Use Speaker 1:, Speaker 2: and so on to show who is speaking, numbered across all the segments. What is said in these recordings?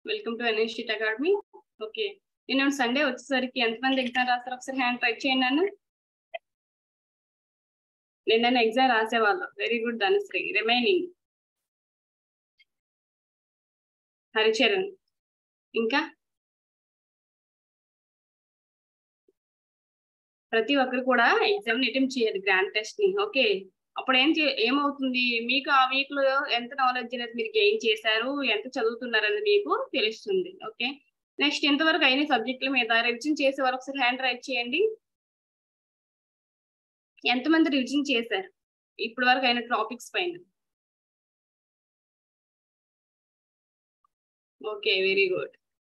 Speaker 1: Welcome to ఎన్ఎస్టీట్ academy okay నేను Sunday వచ్చేసరికి ఎంతమంది ఎగ్జామ్ రాస్తారు ఒకసారి హ్యాండ్ ట్రై చేయండి నన్ను నిన్న ఎగ్జామ్ రాసేవాళ్ళు very good Dhanashree remaining Haricharan ఇంకా ప్రతి ఒక్కరు కూడా ఎగ్జామ్ అటెంప్ట్ చేయాలి గ్రాండ్ టెస్ట్ ని ఓకే అప్పుడు ఏం చే ఏమవుతుంది మీకు ఆ వీక్ లో ఎంత నాలెడ్జ్ అనేది మీరు గెయిన్ చేశారు ఎంత చదువుతున్నారు అనేది మీకు తెలుస్తుంది ఓకే నెక్స్ట్ ఎంతవరకు అయిన సబ్జెక్టుల మీద రివిజన్ చేసే వారు ఒకసారి హ్యాండ్ రైట్ చేయండి ఎంతమంది రివిజన్ చేశారు ఇప్పటి వరకు అయిన టాపిక్స్ పైన ఓకే వెరీ గుడ్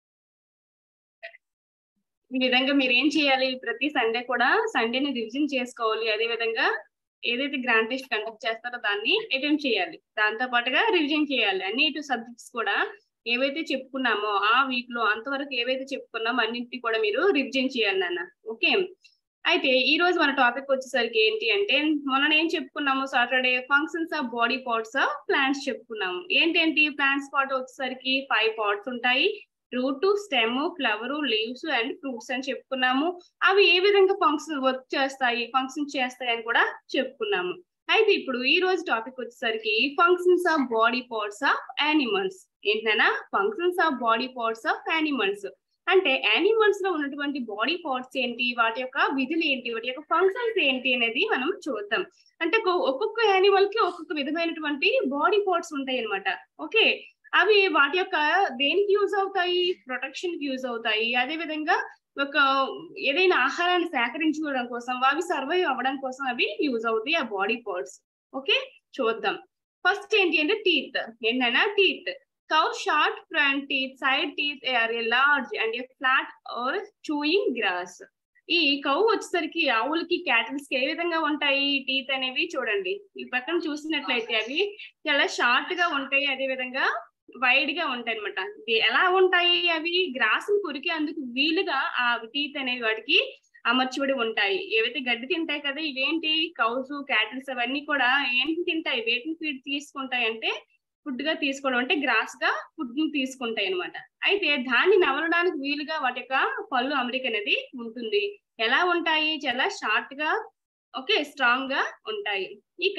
Speaker 1: ఈ విధంగా మీరు ఏం చేయాలి ప్రతి సండే కూడా సండేని రివిజన్ చేసుకోవాలి అదే విధంగా ఏదైతే గ్రాండ్ టెస్ట్ కండక్ట్ చేస్తారో దాన్ని అటెంప్ట్ చేయాలి దాంతో పాటుగా రివిజన్ చేయాలి అన్ని ఇటు సబ్జెక్ట్స్ కూడా ఏవైతే చెప్పుకున్నామో ఆ వీక్ లో అంతవరకు ఏవైతే చెప్పుకున్నామో అన్నింటినీ కూడా మీరు రివిజన్ చేయాలి నాన్న ఓకే అయితే ఈ రోజు మన టాపిక్ వచ్చేసరికి ఏంటి అంటే మొన్న ఏం చెప్పుకున్నాము Saturday functions of body parts of plants చెప్పుకున్నాము ఏంటేంటి ప్లాంట్స్ పార్ట్ వచ్చేసరికి ఫైవ్ పార్ట్స్ ఉంటాయి root stem flower leaves and fruits అని చెప్పుకున్నాము అవి ఏ విధంగా ఫంక్షన్ వర్క్ చేస్తాయి ఫంక్షన్ చేస్తాయి అని కూడా చెప్పుకున్నాము అయితే ఇప్పుడు ఈ రోజు టాపిక్ వచ్చేసరికి functions of body parts of animals ఏంటన్నా functions of body parts of animals అంటే యానిమల్స్ లో ఉన్నటువంటి బాడీ పార్ట్స్ ఏంటి వాటి యొక్క విధులు ఏంటి వాటి యొక్క ఫంక్షన్స్ ఏంటి అనేది మనం చూద్దాం అంటే ఒక్కొక్క యానిమల్ కి ఒక్కొక్క విధమైనటువంటి బాడీ పార్ట్స్ ఉంటాయి అనమాట ఓకే అవి వాటి యొక్క దేనికి యూజ్ అవుతాయి ప్రొటెక్షన్ కి యూజ్ అవుతాయి అదే విధంగా ఒక ఏదైనా ఆహారాన్ని సేకరించుకోవడం కోసం అవి సర్వైవ్ అవ్వడం కోసం అవి యూజ్ అవుతాయి ఆ బాడీ పార్ట్స్ ఓకే చూద్దాం ఫస్ట్ ఏంటి అంటే టీత్ ఏంటన్నా teeth cow short front teeth side teeth are a large and a flat are chewing grass ఈ కౌ వచ్చేసరికి ఆవులకి క్యాటిల్స్ కి ఏ విధంగా ఉంటాయి టీత్ అనేవి చూడండి ఈ పక్కన చూసినట్లయితే అవి చాలా షార్ట్ గా ఉంటాయి అదే విధంగా వైడ్ గా ఉంటాయి అనమాట ఎలా ఉంటాయి అవి గ్రాస్ కొరికి అందుకు వీలుగా ఆ టీత్ అనేవి వాటికి అమర్చబడి ఉంటాయి ఏవైతే గడ్డి తింటాయి కదా ఇవేంటి కౌస్ క్యాటిల్స్ అవన్నీ కూడా ఏంటి తింటాయి వేటిని ఫీడ్ తీసుకుంటాయి అంటే ఫుడ్ గా తీసుకోవడం అంటే గ్రాస్ గా ఫుడ్ ని తీసుకుంటాయి అనమాట అయితే దాన్ని నవలడానికి వీలుగా వాటి యొక్క పళ్ళు అమరిక అనేది ఉంటుంది ఎలా ఉంటాయి చాలా షార్ట్ గా ఓకే స్ట్రాంగ్ గా ఉంటాయి ఇక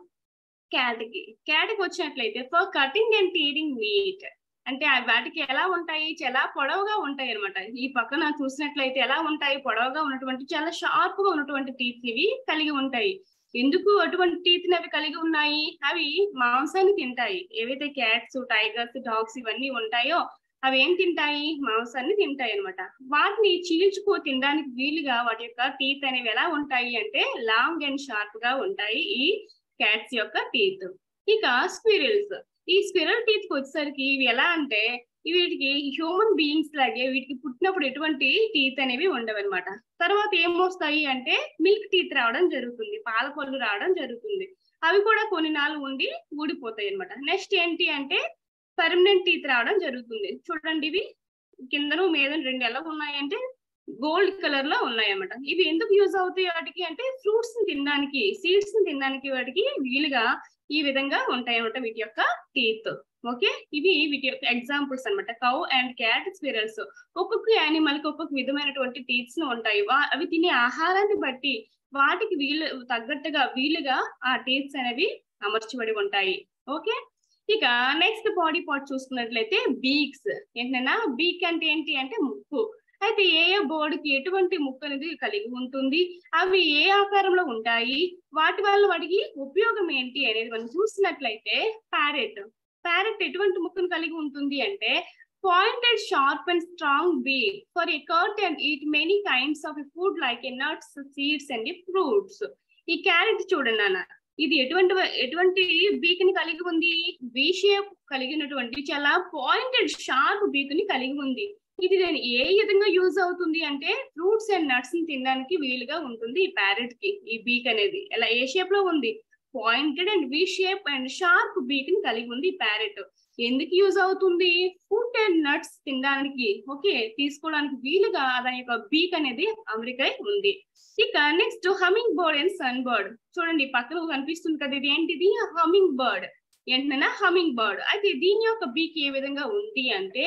Speaker 1: క్యాట్ కి క్యాట్ కి వచ్చినట్లయితే for cutting and tearing meat అంటే వాటికి ఎలా ఉంటాయి చాలా పొడవుగా ఉంటాయి అనమాట ఈ పక్కన చూసినట్లయితే ఎలా ఉంటాయి పొడవుగా ఉన్నటువంటి చాలా షార్ప్ గా ఉన్నటువంటి టీత్ ఇవి కలిగి ఉంటాయి ఎందుకు అటువంటి టీత్ అవి కలిగి ఉన్నాయి అవి మాంసాన్ని తింటాయి ఏవైతే క్యాట్స్ టైగర్స్ డాగ్స్ ఇవన్నీ ఉంటాయో అవి ఏం తింటాయి మాంసాన్ని తింటాయి అనమాట వాటిని చీల్చుకో తినడానికి వీలుగా వాటి యొక్క టీత్ అనేవి ఎలా ఉంటాయి అంటే లాంగ్ అండ్ షార్ప్ గా ఉంటాయి ఈ క్యాట్స్ యొక్క టీత్ ఇక స్క్విరిల్స్ ఈ స్క్విరల్ టీత్ కి వచ్చేసరికి ఇవి ఎలా అంటే వీటికి హ్యూమన్ బీయింగ్స్ లాగే వీటికి పుట్టినప్పుడు ఎటువంటి టీత్ అనేవి ఉండవన్నమాట తర్వాత ఏమొస్తాయి అంటే మిల్క్ టీత్ రావడం జరుగుతుంది పాల పళ్ళు రావడం జరుగుతుంది అవి కూడా కొన్ని నాలుగు ఉండి ఊడిపోతాయి అనమాట నెక్స్ట్ ఏంటి అంటే పర్మనెంట్ టీత్ రావడం జరుగుతుంది చూడండి ఇవి కిందను మీద రెండు ఎలా ఉన్నాయంటే గోల్డ్ కలర్ లో ఉన్నాయి అన్నమాట ఇవి ఎందుకు యూజ్ అవుతాయి వాటికి అంటే ఫ్రూట్స్ ని తినడానికి సీడ్స్ ని తినడానికి వాటికి వీలుగా ఈ విధంగా ఉంటాయి అన్నమాట వీటి యొక్క టీత్ ఓకే ఇవి వీటి యొక్క ఎగ్జాంపుల్స్ అనమాట కౌ అండ్ క్యాట్ స్పిరల్స్ ఒక్కొక్క యానిమల్ కి ఒక్కొక్క విధమైనటువంటి టీత్స్ ఉంటాయి అవి తినే ఆహారాన్ని బట్టి వాటికి వీలు తగ్గట్టుగా వీలుగా ఆ టీత్స్ అనేవి అమర్చబడి ఉంటాయి ఓకే ఇక నెక్స్ట్ బాడీ పార్ట్ చూసుకున్నట్లయితే బీక్స్ ఏంటన్నా బీక్ అంటే ఏంటి అంటే ముక్కు అయితే ఏ ఏ బోర్డుకి ఎటువంటి ముక్కు అనేది కలిగి ఉంటుంది అవి ఏ ఆకారంలో ఉంటాయి వాటి వల్ల వాటికి ఉపయోగం ఏంటి అనేది మనం చూసినట్లయితే ప్యారెట్ ప్యారెట్ ఎటువంటి ముక్కును కలిగి ఉంటుంది అంటే pointed sharp and strong be for a cut and eat many kinds of food like a nuts seeds and fruits ఈ క్యారెట్ చూడండి అన్న ఇది ఎటువంటి ఎటువంటి బీక్ ని కలిగి ఉంది బీ షేప్ కలిగినటువంటి చాలా పాయింటెడ్ షార్ప్ బీక్ ని కలిగి ఉంది ఇది నేను ఏ విధంగా యూజ్ అవుతుంది అంటే ఫ్రూట్స్ అండ్ నట్స్ ని తినడానికి వీలుగా ఉంటుంది ఈ ప్యారెట్ కి ఈ బీక్ అనేది ఎలా ఏ షేప్ లో ఉంది pointed and V shape and sharp beak ని కలిగి ఉంది ఈ ప్యారెట్ ఎందుకు యూజ్ అవుతుంది ఫుడ్ అండ్ నట్స్ తినడానికి ఓకే తీసుకోవడానికి వీలుగా దాని యొక్క బీక్ అనేది అమెరికా ఉంది ఇక next humming bird and sun bird చూడండి పక్కన కనిపిస్తుంది కదా ఇది ఏంటిది హమింగ్ బర్డ్ ఏంటన్నా హమింగ్ బర్డ్ అయితే దీని యొక్క బీక్ ఏ విధంగా ఉంది అంటే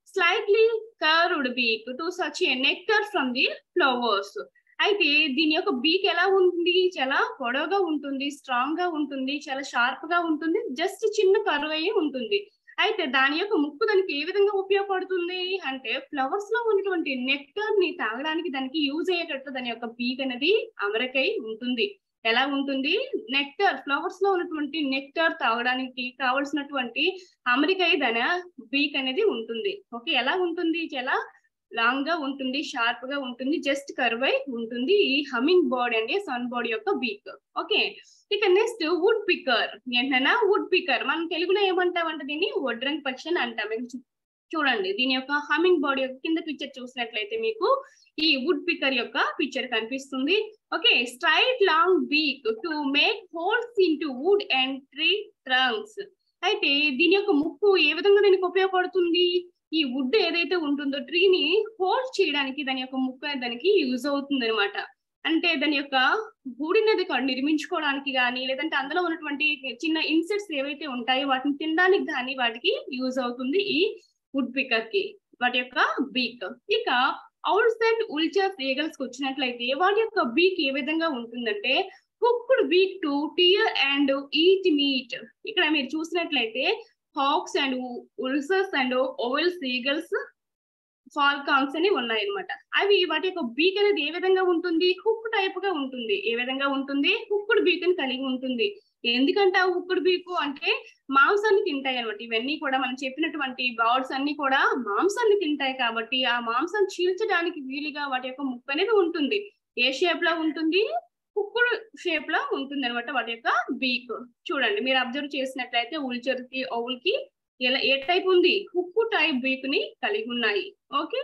Speaker 1: slightly curved beak to such a nectar from the flowers అయితే దీని యొక్క బీక్ ఎలా ఉంటుంది చాలా పొడవుగా ఉంటుంది స్ట్రాంగ్ గా ఉంటుంది చాలా షార్ప్ గా ఉంటుంది జస్ట్ చిన్న కరువు అయి ఉంటుంది అయితే దాని యొక్క ముక్కు దానికి ఏ విధంగా ఉపయోగపడుతుంది అంటే ఫ్లవర్స్ లో ఉన్నటువంటి నెక్టర్ ని తాగడానికి దానికి యూజ్ అయ్యేటట్టు దాని యొక్క బీక్ అనేది అమరకై ఉంటుంది ఎలా ఉంటుంది నెక్టర్ ఫ్లవర్స్ లో ఉన్నటువంటి నెక్టర్ తాగడానికి కావలసినటువంటి అమెరికై దాని బీక్ అనేది ఉంటుంది ఓకే ఎలా ఉంటుంది చాలా లాంగ్ గా ఉంటుంది షార్ప్ గా ఉంటుంది జస్ట్ కర్వ్ అయి ఉంటుంది ఈ హమింగ్ బర్డ్ అండి సన్ బర్డ్ యొక్క బీక్ ఓకే ఇక నెక్స్ట్ వుడ్ పిక్కర్ ఏంటన్నా వుడ్ పిక్కర్ మనం తెలుగులో ఏమంటామంటే దీన్ని వడ్రంగి పక్షి అని అంటాం మీకు చూ- చూడండి దీని యొక్క హమింగ్ బర్డ్ యొక్క కింద పిక్చర్ చూసినట్లయితే మీకు ఈ వుడ్ పిక్కర్ యొక్క పిక్చర్ కనిపిస్తుంది okay straight long beak to make holes into wood and tree trunks అయితే దీని యొక్క ముక్కు ఏ విధంగా దీనికి ఉపయోగపడుతుంది ఈ వుడ్ ఏదైతే ఉంటుందో ట్రీని హోల్డ్ చేయడానికి దాని యొక్క ముక్కు అనేది దానికి యూజ్ అవుతుంది అనమాట అంటే దాని యొక్క గూడినది కా- నిర్మించుకోవడానికి కానీ లేదంటే అందులో ఉన్నటువంటి చిన్న ఇన్సెక్ట్స్ ఏవైతే ఉంటాయో వాటిని తినడానికి కానీ వాటికి యూజ్ అవుతుంది ఈ వుడ్ పికర్ కి వాటి యొక్క బీక్ ఇక ఔల్స్ అండ్ ఉల్చర్స్ ఈగల్స్ కి వచ్చినట్లయితే వాటి యొక్క బీక్ ఏ విధంగా ఉంటుందంటే hooked beak to tear and eat meat ఇక్కడ మీరు చూసినట్లయితే hawks and vultures and owls eagles falcons అని ఉన్నాయి అనమాట అవి వాటి యొక్క బీక్ అనేది ఏ విధంగా ఉంటుంది హుక్ టైప్ గా ఉంటుంది ఏ విధంగా ఉంటుంది హుక్కుడు బీక్ అని కలిగి ఉంటుంది ఎందుకంటే ఆ హుక్కుడు బీకు అంటే మాంసాన్ని తింటాయి అనమాట ఇవన్నీ కూడా మనం చెప్పినటువంటి బర్డ్స్ అన్ని కూడా మాంసాన్ని తింటాయి కాబట్టి ఆ మాంసం చీల్చడానికి వీలుగా వాటి యొక్క ముక్కు అనేది ఉంటుంది ఏ షేప్ లో ఉంటుంది కుక్కుడు షేప్ లో ఉంటుంది అనమాట వాటి యొక్క బీక్ చూడండి మీరు అబ్జర్వ్ చేసినట్లయితే ఉల్చర్ కి ఓవుల్ కి ఎలా ఏ టైప్ ఉంది హుక్కు టైప్ బీక్ ని కలిగి ఉన్నాయి ఓకే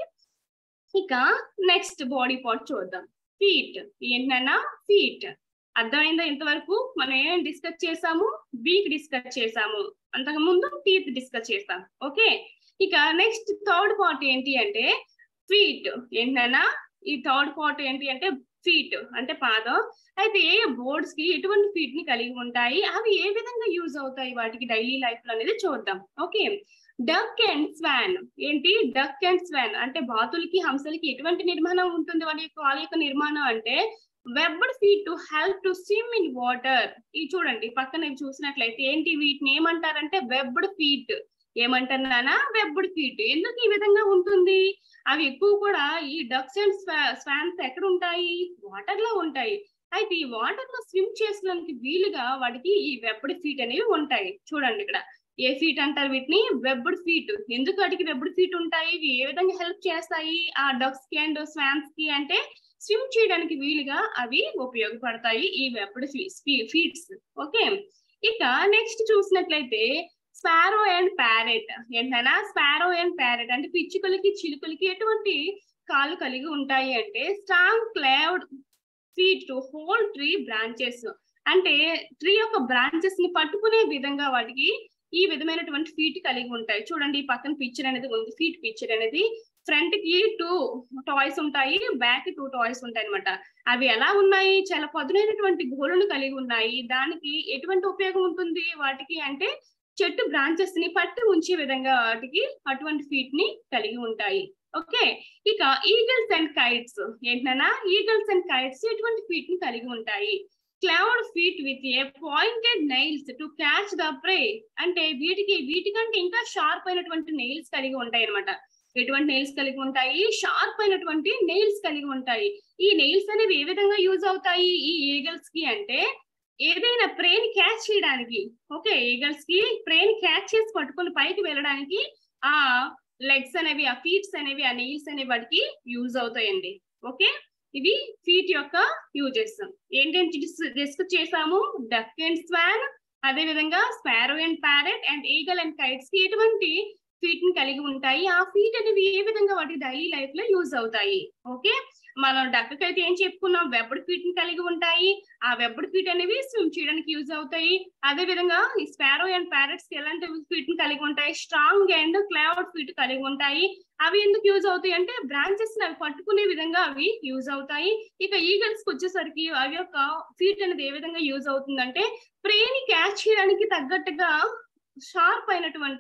Speaker 1: ఇక నెక్స్ట్ బాడీ పార్ట్ చూద్దాం ఫీట్ ఏంటన్నా ఫీట్ అర్థమైందా ఇంతవరకు మనం ఏం డిస్కస్ చేసాము బీక్ డిస్కస్ చేసాము అంతకు ముందు టీత్ డిస్కస్ చేసాం ఓకే ఇక నెక్స్ట్ థర్డ్ పార్ట్ ఏంటి అంటే ఫీట్ ఏంటన్నా ఈ థర్డ్ పార్ట్ ఏంటి అంటే ఫీట్ అంటే పాదం అయితే ఏ బోర్డ్స్ కి ఎటువంటి ఫీట్ ని కలిగి ఉంటాయి అవి ఏ విధంగా యూజ్ అవుతాయి వాటికి డైలీ లైఫ్ లో అనేది చూద్దాం ఓకే డక్ అండ్ స్వాన్ ఏంటి డక్ అండ్ స్వాన్ అంటే బాతులకి హంసలకి ఎటువంటి నిర్మాణం ఉంటుంది వాళ్ళ యొక్క వాళ్ళ యొక్క నిర్మాణం అంటే webbed feet to help to swim in water ఇది చూడండి పక్కన ఇవి చూసినట్లయితే ఏంటి వీటిని ఏమంటారంటే వెబ్బడ్ ఫీట్ ఏమంటున్నానా వెబ్బడ్ ఫీట్ ఎందుకు ఈ విధంగా ఉంటుంది అవి ఎక్కువ కూడా ఈ డక్స్ అండ్ స్వాన్స్ ఎక్కడ ఉంటాయి వాటర్ లో ఉంటాయి అయితే ఈ వాటర్ లో స్విమ్ చేసుకోవడానికి వీలుగా వాటికి ఈ వెబ్బడ్ ఫీట్ అనేవి ఉంటాయి చూడండి ఇక్కడ ఏ ఫీట్ అంటారు వీటిని వెబ్బడ్ ఫీట్ ఎందుకు వాటికి వెబ్బడ్ ఫీట్ ఉంటాయి ఇవి ఏ విధంగా హెల్ప్ చేస్తాయి ఆ డక్స్ కి అండ్ స్వాన్స్ కి అంటే స్విమ్ చేయడానికి వీలుగా అవి ఉపయోగపడతాయి ఈ వెబ్బడ్ ఫీట్స్ ఓకే ఇక నెక్స్ట్ చూసినట్లయితే స్పారో అండ్ ప్యారెట్ ఏంటన్నా స్పారో అండ్ ప్యారెట్ అంటే పిచ్చుకలకి చిలుకలకి ఎటువంటి కాళ్ళు కలిగి ఉంటాయి అంటే strong clawed feet to hold tree branches అంటే ట్రీ యొక్క బ్రాంచెస్ ని పట్టుకునే విధంగా వాటికి ఈ విధమైనటువంటి ఫీట్ కలిగి ఉంటాయి చూడండి ఈ పక్కన పిక్చర్ అనేది ఉంది ఫీట్ పిక్చర్ అనేది ఫ్రంట్ కి టూ టాయ్స్ ఉంటాయి బ్యాక్ టూ టాయ్స్ ఉంటాయి అనమాట అవి ఎలా ఉన్నాయి చాలా పదునైనటువంటి గోళ్ళను కలిగి ఉన్నాయి దానికి ఎటువంటి ఉపయోగం ఉంటుంది వాటికి అంటే చెట్టు బ్రాంచెస్ ని పట్టి ఉంచే విధంగా వాటికి అటువంటి ఫీట్ ని కలిగి ఉంటాయి ఓకే ఇక ఈగల్స్ అండ్ కైట్స్ ఏంటన్నా ఈగల్స్ అండ్ కైట్స్ ఎటువంటి ఫీట్ ని కలిగి ఉంటాయి clawed feet with a pointed nails to catch the prey అంటే వీటికి వీటికంటే ఇంకా షార్ప్ అయినటువంటి నెయిల్స్ కలిగి ఉంటాయి అనమాట ఎటువంటి నెయిల్స్ కలిగి ఉంటాయి షార్ప్ అయినటువంటి నెయిల్స్ కలిగి ఉంటాయి ఈ నెయిల్స్ అనేవి ఏ విధంగా యూజ్ అవుతాయి ఈ ఈగల్స్ కి అంటే ఏదైనా ప్రేని క్యాచ్ చేయడానికి ఓకే ఈగల్స్ కి ప్రేని క్యాచ్ చేసి పట్టుకొని పైకి వెళ్ళడానికి ఆ లెగ్స్ అనేవి ఆ ఫీట్స్ అనేవి ఆ నెయిల్స్ అనేవి వాటికి యూజ్ అవుతాయండి ఓకే ఇవి ఫీట్ యొక్క యూజెస్ ఏంటంటే డిస్కస్ చేసాము డక్ అండ్ స్వాన్ అదే విధంగా sparrow and parrot and eagle and kites కి ఎటువంటి ఫీట్ ని కలిగి ఉంటాయి ఆ ఫీట్ అనేవి ఏ విధంగా వాటి డైలీ లైఫ్ లో యూజ్ అవుతాయి ఓకే మనం డక్కకి అయితే ఏం చెప్పుకున్నాం వెబ్బడ్ ఫీట్ ని కలిగి ఉంటాయి ఆ వెబ్బడ్ ఫీట్ అనేవి స్విమ్ చేయడానికి యూజ్ అవుతాయి అదే విధంగా ఈ స్పారో అండ్ ప్యారెట్స్ ఎలాంటి ఫీట్ ని కలిగి ఉంటాయి స్ట్రాంగ్ అండ్ క్లౌడ్ ఫీట్ కలిగి ఉంటాయి అవి ఎందుకు యూజ్ అవుతాయి అంటే బ్రాంచెస్ అవి పట్టుకునే విధంగా అవి యూజ్ అవుతాయి ఇక ఈగల్స్ కి వచ్చేసరికి అవి యొక్క ఫీట్ అనేది ఏ విధంగా యూజ్ అవుతుందంటే ప్రేని క్యాచ్ చేయడానికి తగ్గట్టుగా షార్ప్ అయినటువంటి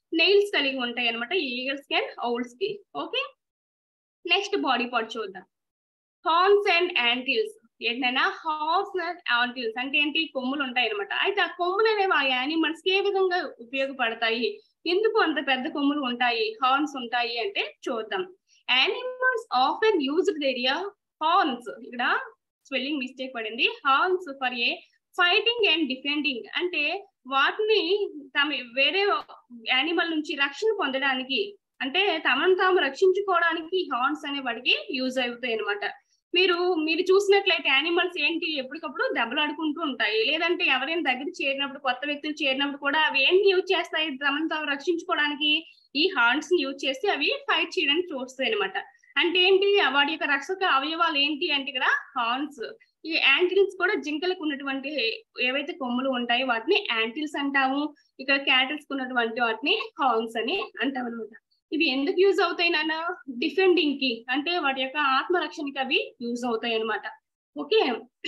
Speaker 1: నెయిల్స్ కలిగి ఉంటాయి అనమాట ఈగల్స్ కి అండ్ ఔల్స్ కి ఓకే నెక్స్ట్ బాడీ పార్ట్ చూద్దాం హార్న్స్ అండ్ యాంటిల్స్ ఏంటైనా హార్న్స్ అండ్ యాంటిల్స్ అంటే ఏంటి కొమ్ములు ఉంటాయి అనమాట అయితే ఆ కొమ్ములు అనేవి ఆ యానిమల్స్ కి ఏ విధంగా ఉపయోగపడతాయి ఎందుకు అంత పెద్ద కొమ్ములు ఉంటాయి హార్న్స్ ఉంటాయి అంటే చూద్దాం animals often used area horns ఇక్కడ స్పెల్లింగ్ మిస్టేక్ పడింది horns for a fighting and defending అంటే వాటిని తమ వేరే యానిమల్ నుంచి రక్షణ పొందడానికి అంటే తమను తాము రక్షించుకోవడానికి హార్న్స్ అనే వాటికి యూజ్ అవుతాయి అనమాట మీరు మీరు చూసినట్లయితే యానిమల్స్ ఏంటి ఎప్పటికప్పుడు దెబ్బలాడుకుంటూ ఉంటాయి లేదంటే ఎవరైనా దగ్గర చేరినప్పుడు కొత్త వ్యక్తులు చేరినప్పుడు కూడా అవి ఏంటి యూజ్ చేస్తాయి తమను తాము రక్షించుకోవడానికి ఈ హార్న్స్ ని యూజ్ చేసి అవి ఫైట్ చేయడానికి చూస్తాయి అనమాట అంటే ఏంటి వాటి యొక్క రక్షక అవయవాలు ఏంటి అంటే ఇక్కడ హార్న్స్ ఈ యాంటిల్స్ కూడా జింకలకు ఉన్నటువంటి ఏవైతే కొమ్ములు ఉంటాయో వాటిని యాంటిల్స్ అంటాము ఇక్కడ క్యాటిల్స్ ఉన్నటువంటి వాటిని హార్న్స్ అని అంటాం అనమాట ఇవి ఎందుకు యూజ్ అవుతాయి నాన్న డిఫెండింగ్ కి అంటే వాటి యొక్క ఆత్మరక్షణకి అవి యూజ్ అవుతాయి అనమాట okay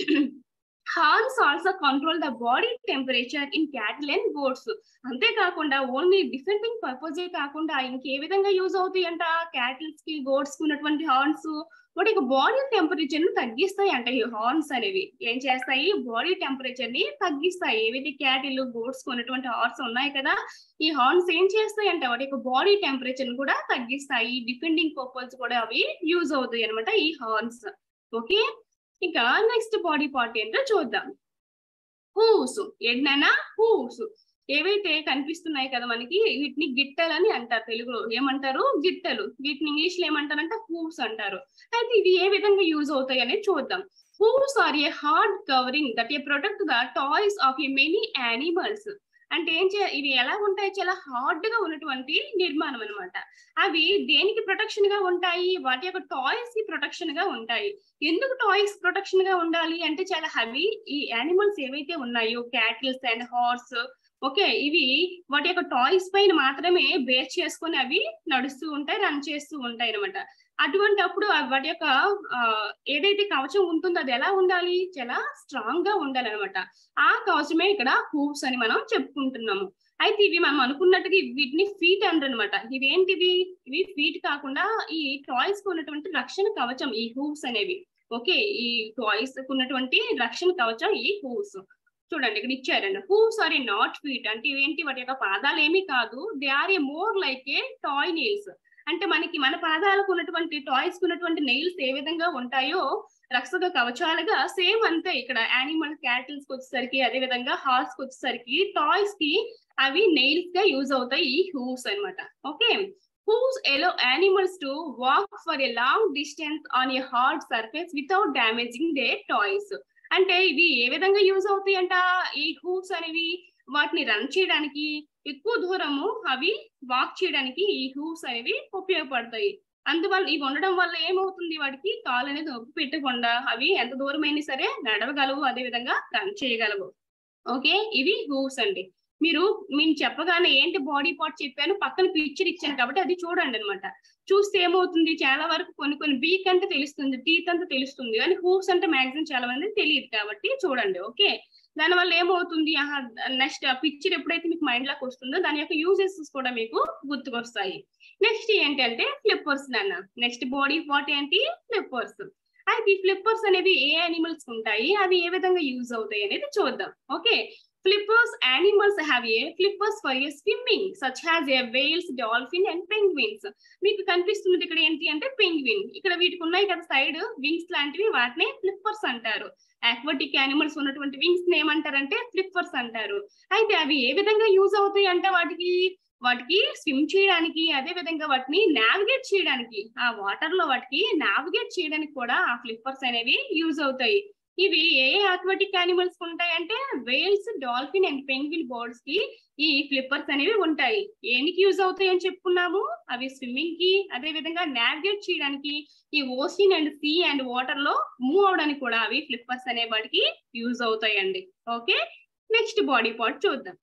Speaker 1: horns also control the body temperature in cattle and goats అంతేకాకుండా ఓన్లీ డిఫెండింగ్ పర్పజే కాకుండా ఇంకే విధంగా యూజ్ అవుతాయి అంట క్యాటిల్స్ కి గోడ్స్ కి ఉన్నటువంటి హార్న్స్ వాటి యొక్క బాడీ టెంపరేచర్ ని తగ్గిస్తాయి అంట ఈ హార్న్స్ అనేవి ఏం చేస్తాయి బాడీ టెంపరేచర్ ని తగ్గిస్తాయి ఏవైతే క్యాటిల్ గోడ్స్ ఉన్నటువంటి హార్న్స్ ఉన్నాయి కదా ఈ హార్న్స్ ఏం చేస్తాయి అంటే వాటి యొక్క బాడీ టెంపరేచర్ ని కూడా తగ్గిస్తాయి డిఫెండింగ్ పర్పస్ కూడా అవి యూజ్ అవుతాయి అనమాట ఈ హార్న్స్ ఓకే ఇక నెక్స్ట్ బాడీ పార్ట్ ఏంటో చూద్దాం హూస్ ఏంటన్నా హూస్ ఏవైతే కనిపిస్తున్నాయి కదా మనకి వీటిని గిట్టలు అని అంటారు తెలుగులో ఏమంటారు గిట్టలు వీటిని ఇంగ్లీష్ లో ఏమంటారంటే హూస్ అంటారు అయితే ఇవి ఏ విధంగా యూజ్ అవుతాయి అనేది చూద్దాం hooves are a hard covering that a protect the toes of a many animals అంటే ఏం చే ఇవి ఎలా ఉంటాయి చాలా హార్డ్ గా ఉన్నటువంటి నిర్మాణం అనమాట అవి దేనికి ప్రొటెక్షన్ గా ఉంటాయి వాటి యొక్క టాయ్స్ కి ప్రొటెక్షన్ గా ఉంటాయి ఎందుకు టాయ్స్ ప్రొటెక్షన్ గా ఉండాలి అంటే చాలా హెవీ ఈ యానిమల్స్ ఏవైతే ఉన్నాయో క్యాటిల్స్ అండ్ హార్స్ ఓకే ఇవి వాటి యొక్క టాయ్స్ పైన మాత్రమే బేస్ చేసుకొని అవి నడుస్తూ ఉంటాయి రన్ చేస్తూ ఉంటాయి అనమాట అటువంటి అప్పుడు వాటి యొక్క ఏదైతే కవచం ఉంటుందో అది ఎలా ఉండాలి చాలా స్ట్రాంగ్ గా ఉండాలి అనమాట ఆ కవచమే ఇక్కడ హూప్స్ అని మనం చెప్పుకుంటున్నాము అయితే ఇవి మనం అనుకున్నట్టుగా వీటిని ఫీట్ అంటారు అనమాట ఇవి ఏంటివి ఇవి ఫీట్ కాకుండా ఈ టాయ్స్ కు ఉన్నటువంటి రక్షణ కవచం ఈ హూప్స్ అనేవి ఓకే ఈ టాయ్స్ కు ఉన్నటువంటి రక్షణ కవచం ఈ హూప్స్ చూడండి ఇక్కడ ఇచ్చారండి hooves are a not feet అంటే ఇవేంటి వాటి యొక్క పాదాలు ఏమీ కాదు they are a more like a toe nails అంటే మనకి మన పాదాలకు ఉన్నటువంటి టాయ్స్ ఉన్నటువంటి నెయిల్స్ ఏ విధంగా ఉంటాయో రక్షక కవచాలుగా సేమ్ అంతే ఇక్కడ యానిమల్ క్యాటిల్స్ కి వచ్చేసరికి అదే విధంగా హార్స్ కి వచ్చేసరికి టాయ్స్ కి అవి నెయిల్స్ గా యూజ్ అవుతాయి ఈ హూస్ అనమాట ఓకే hooves allow animals to walk for a long distance on a hard surface without damaging they toes అంటే ఇవి ఏ విధంగా యూజ్ అవుతాయి అంట ఈ హూప్స్ అనేవి వాటిని రన్ చేయడానికి ఎక్కువ దూరము అవి వాక్ చేయడానికి ఈ హూప్స్ అనేవి ఉపయోగపడతాయి అందువల్ల ఇవి ఉండడం వల్ల ఏమవుతుంది వాటికి కాలు అనేది నొప్పి పెట్టకుండా అవి ఎంత దూరం అయినా సరే నడవగలవు అదే విధంగా రన్ చేయగలవు ఓకే ఇవి హూప్స్ అండి మీరు మేము చెప్పగానే ఏంటి బాడీ పార్ట్ చెప్పాను పక్కన పిక్చర్ ఇచ్చాను కాబట్టి అది చూడండి అనమాట చూస్తే ఏమవుతుంది చాలా వరకు కొన్ని కొన్ని బీక్ అంటే తెలుస్తుంది టీత్ అంటే తెలుస్తుంది కానీ హూప్స్ అంటే మాక్సిమం చాలా మంది తెలియదు కాబట్టి చూడండి ఓకే దానివల్ల ఏమవుతుంది నెక్స్ట్ పిక్చర్ ఎప్పుడైతే మీకు మైండ్ లోకి వస్తుందో దాని యొక్క యూజెస్ కూడా మీకు గుర్తుకొస్తాయి నెక్స్ట్ ఏంటంటే ఫ్లిప్పర్స్ నాన్న నెక్స్ట్ బాడీ పార్ట్ ఏంటి ఫ్లిప్పర్స్ అయితే ఈ ఫ్లిప్పర్స్ అనేవి ఏ యానిమల్స్ ఉంటాయి అవి ఏ విధంగా యూజ్ అవుతాయి అనేది చూద్దాం okay Flippers animals have a flippers for a swimming, such as a whales, dolphin and penguins. మీకు కనిపిస్తున్నది ఇక్కడ ఏంటి అంటే పెంగ్విన్ ఇక్కడ వీటికి ఉన్నాయి కదా సైడ్ వింగ్స్ లాంటివి వాటిని ఫ్లిప్పర్స్ అంటారు ఆక్వాటిక్ యానిమల్స్ ఉన్నటువంటి వింగ్స్ ఏమంటారంటే ఫ్లిప్పర్స్ అంటారు అయితే అవి ఏ విధంగా యూజ్ అవుతాయి అంటే వాటికి వాటికి స్విమ్ చేయడానికి అదే విధంగా వాటిని నావిగేట్ చేయడానికి ఆ వాటర్ లో వాటికి నావిగేట్ చేయడానికి కూడా ఆ ఫ్లిప్పర్స్ అనేవి యూజ్ అవుతాయి ఇవి ఏ ఆక్వాటిక్ యానిమల్స్ ఉంటాయంటే whales dolphin and penguin birds కి ఈ ఫ్లిప్పర్స్ అనేవి ఉంటాయి ఏనికి యూజ్ అవుతాయి అని చెప్పుకున్నాము అవి స్విమ్మింగ్ కి అదే విధంగా నావిగేట్ చేయడానికి ఈ ocean and sea and water లో మూవ్ అవడానికి కూడా అవి ఫ్లిప్పర్స్ అనే వాటికి యూజ్ అవుతాయండి ఓకే నెక్స్ట్ బాడీ పార్ట్ చూద్దాం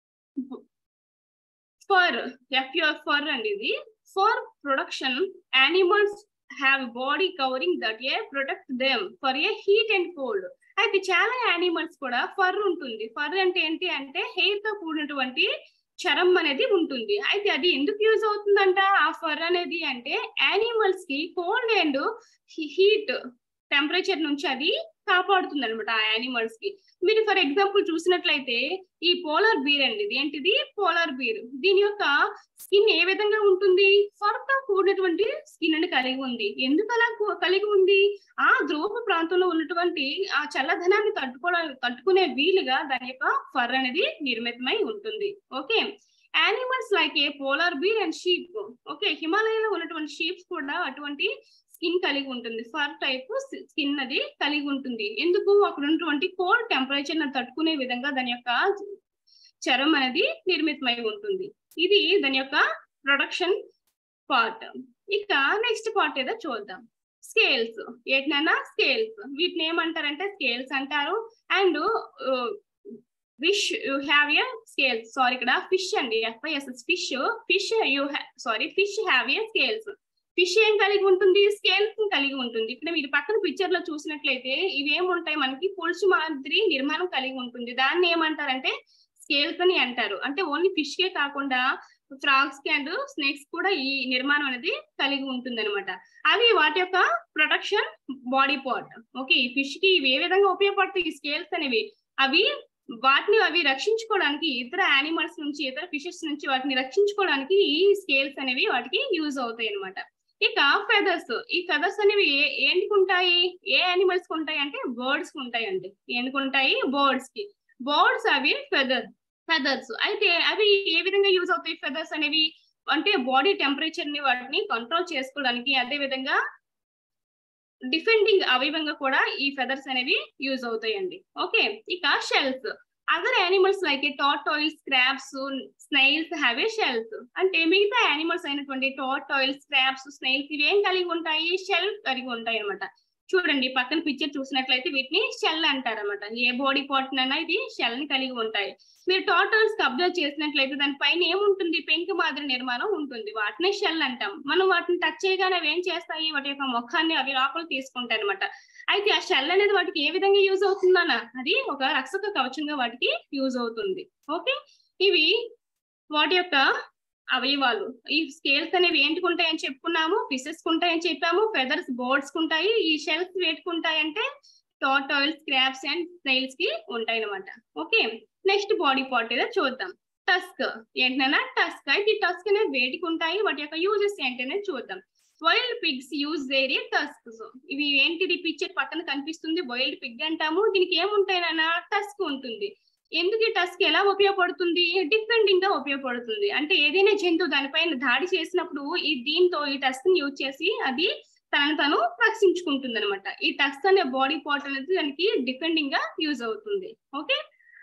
Speaker 1: ఫర్ ఎఫ్యూఆర్ ఫర్ అండి ఇది fur production animals have body covering that a protect them for a heat and cold అయితే చాలా యానిమల్స్ కూడా ఫర్ ఉంటుంది ఫర్ అంటే ఏంటి అంటే హెయిర్ తో కూడినటువంటి చరం అనేది ఉంటుంది అయితే అది ఎందుకు యూజ్ అవుతుందంట ఆ ఫర్ అనేది అంటే యానిమల్స్ కి కోల్డ్ అండ్ హీట్ టెంపరేచర్ నుంచి అది కాపాడుతుంది అనమాట ఆ యానిమల్స్ కి మీరు ఫర్ ఎగ్జాంపుల్ చూసినట్లయితే ఈ పోలార్ బీర్ అండి ఇది ఏంటిది పోలార్ బీర్ దీని యొక్క స్కిన్ ఏ విధంగా ఉంటుంది ఫర్ తో కూడినటువంటి స్కిన్ అని కలిగి ఉంది ఎందుకు అలా కు- కలిగి ఉంది ఆ ధ్రువ ప్రాంతంలో ఉన్నటువంటి ఆ చల్లదనాన్ని తట్టుకోవడానికి తట్టుకునే వీలుగా దాని యొక్క ఫర్ అనేది నిర్మితమై ఉంటుంది okay animals like a polar bear and sheep okay హిమాలయాలో ఉన్నటువంటి షీప్స్ కూడా అటువంటి స్కిన్ కలిగి ఉంటుంది ఫర్ టైప్ స్కిన్ అది కలిగి ఉంటుంది ఎందుకు అక్కడ ఉన్నటువంటి కోల్డ్ టెంపరేచర్ తట్టుకునే విధంగా దాని యొక్క చర్మం అనేది నిర్మితమై ఉంటుంది ఇది దాని యొక్క ప్రొడక్షన్ పార్ట్ ఇక నెక్స్ట్ పార్ట్ ఏదో చూద్దాం స్కేల్స్ ఏంటన్నా స్కేల్స్ వీటిని ఏమంటారంటే స్కేల్స్ అంటారు and fish you have a scales sorry ఇక్కడ ఫిష్ అండి F I S H fish fish you sorry fish have a scales fish ఏం కలిగి ఉంటుంది స్కేల్స్ కలిగి ఉంటుంది ఇక్కడ మీరు పక్కన పిక్చర్ లో చూసినట్లయితే ఇవేముంటాయి మనకి పులుసు మాదిరి నిర్మాణం కలిగి ఉంటుంది దాన్ని ఏమంటారంటే స్కేల్స్ అని అంటారు అంటే ఓన్లీ ఫిష్ కే కాకుండా ఫ్రాగ్స్ కి అండ్ స్నేక్స్ కూడా ఈ నిర్మాణం అనేది కలిగి ఉంటుంది అనమాట అవి వాటి యొక్క ప్రొటెక్షన్ బాడీ పార్ట్ ఓకే ఈ ఫిష్ కి ఇవి ఏ విధంగా ఉపయోగపడతాయి ఈ స్కేల్స్ అనేవి అవి వాటిని అవి రక్షించుకోవడానికి ఇతర యానిమల్స్ నుంచి ఇతర ఫిషెస్ నుంచి వాటిని రక్షించుకోవడానికి ఈ స్కేల్స్ అనేవి వాటికి యూజ్ అవుతాయి అనమాట ఇక ఫెదర్స్ ఈ ఫెదర్స్ అనేవి ఏ- ఏంటికి ఉంటాయి ఏ యానిమల్స్ కి ఉంటాయి అంటే బర్డ్స్ కి ఉంటాయి అండి ఎందుకు ఉంటాయి బర్డ్స్ కి బర్డ్స్ అవి ఫెదర్ ఫెదర్స్ అయితే అవి ఏ విధంగా యూజ్ అవుతాయి ఫెదర్స్ అనేవి అంటే బాడీ టెంపరేచర్ ని వాటిని కంట్రోల్ చేసుకోవడానికి అదే విధంగా డిఫెండింగ్ అవయవంగా కూడా ఈ ఫెదర్స్ అనేవి యూజ్ అవుతాయండి ఓకే ఇక shells other animals like tortoises crabs snails have a shells అంటే మిగతా యానిమల్స్ అయినటువంటి టాటాయిల్స్ క్రాబ్స్ స్నైల్స్ ఇవేం కలిగి ఉంటాయి షెల్ కలిగి ఉంటాయి అనమాట చూడండి పక్కన పిక్చర్ చూసినట్లయితే వీటిని షెల్ అంటారు అనమాట ఏ బాడీ పార్ట్ అయినా ఇది షెల్ ని కలిగి ఉంటాయి మీరు టోటల్స్ అబ్జర్వ్ చేసినట్లయితే దాని పైన ఏముంటుంది పెంకు మాదిరి నిర్మాణం ఉంటుంది వాటిని షెల్ అంటాం మనం వాటిని టచ్ చేయగానే అవి ఏం చేస్తాయి వాటి యొక్క ముఖాన్ని అవి లోపల తీసుకుంటాయి అనమాట అయితే ఆ షెల్ అనేది వాటికి ఏ విధంగా యూజ్ అవుతుందన్న అది ఒక రక్షక కవచంగా వాటికి యూజ్ అవుతుంది ఓకే ఇవి వాటి యొక్క అవయవాలు ఈ స్కేల్స్ అనేవి ఏంటికి ఉంటాయని చెప్పుకున్నాము ఫిషెస్ ఉంటాయని చెప్పాము ఫెదర్స్ బోర్డ్స్ ఉంటాయి ఈ షెల్స్ వేటుకుంటాయి అంటే టాటాయిల్స్ క్రాబ్స్ అండ్ స్నైల్స్ కి ఉంటాయి అనమాట ఓకే నెక్స్ట్ బాడీ పార్ట్ ఏదో చూద్దాం టస్క్ ఏంటన్నా టస్క్ అయితే ఈ టస్క్ అనేది వేటికి ఉంటాయి వాటి యొక్క యూజెస్ ఏంటనేది చూద్దాం wild pigs use their tusk ఇవి ఏంటిది పిక్చర్ పక్కన కనిపిస్తుంది వైల్డ్ పిగ్ అంటాము దీనికి ఏముంటాయన్నా టస్క్ ఉంటుంది ఎందుకు ఈ టస్క్ ఎలా ఉపయోగపడుతుంది డిఫెండింగ్ గా ఉపయోగపడుతుంది అంటే ఏదైనా జంతువు దానిపైన దాడి చేసినప్పుడు ఈ దీంతో ఈ టస్క్ ని యూజ్ చేసి అది తనను తను రక్షించుకుంటుంది అనమాట ఈ టస్క్ అనే బాడీ పార్ట్ అనేది దానికి డిఫెండింగ్ గా యూజ్ అవుతుంది ఓకే